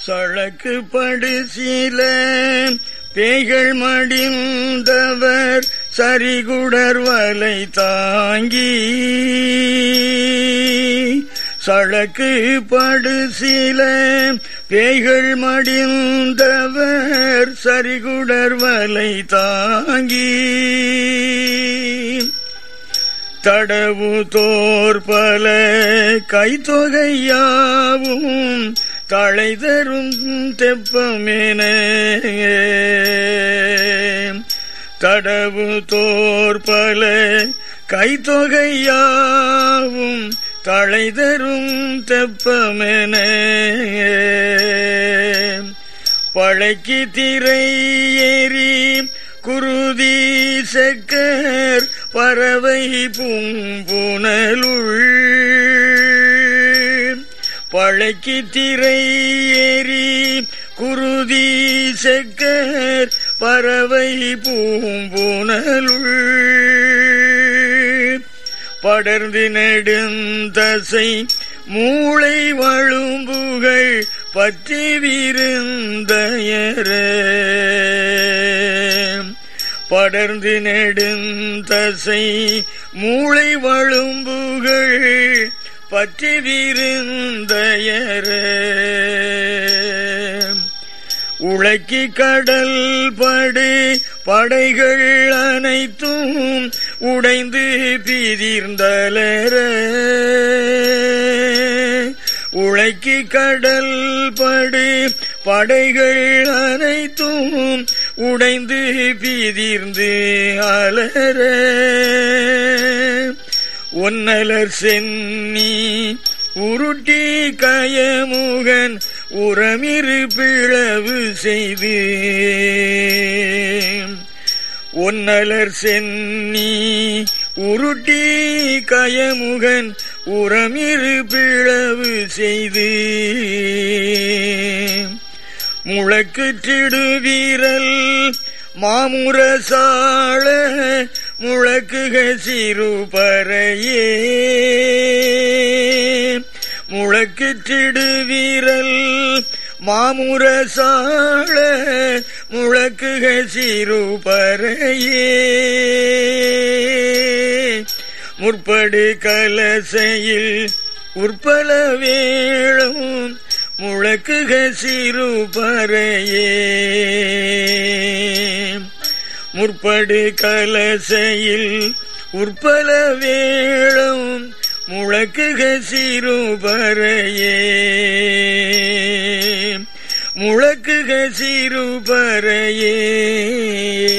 சழக்கு படு சில பேய்கள் மடிந்தவர் சரிகுடர் வலை தாங்கி சழக்கு படு சில பேய்கள் மடிந்தவர் சரிகுடர் வலை தாங்கி தடவு தோற்பல கைத்தொகையாவும் தலை தரும் தெப்பமென தடவு தோற்பல கைத்தொகையாவும் தலை தரும் தெப்பமென பழைக்கு திரை ஏறி குருதி செக்கர் பறவை பூம்புனலுள் பழைக்கு திரை ஏறி குருதி செக்கர் பறவை பூம்புனலுள் படர்ந்து நெடுந்தசை மூளை வழும்புகள் பற்றி விருந்தயர படர்ந்து நெடுந்தசை மூளை வழும்புகள் பற்றி விருந்தயர உழைக்கி கடல் படு படைகள் அனைத்தும் உடைந்து பிதிர்ந்தலர உழைக்கி கடல் படு படைகள் அனைத்தும் உடைந்து பிதிர்ந்து அலர ஒன்னலர் சென்னி உருட்டி கயமுகன் உரமிரு பிளவு செய்து ஒன்னலர் சென்னி உருட்டி கயமுகன் உரமிரு பிளவு செய்து முழக்குற்றிடு வீரல் மாமுரசாள முழக்குக சிறு பறையே முழக்கிற்றிடு வீரல் மாமுரசாள முழக்குக சிறு பறையே முற்படு கலசையில் உற்பல வேளும் முழக்குக சிறு பறையே முற்படு கலசையில் உற்பல வேளும் முழக்குக சிறு பறையே முழக்குக சிறு பறையே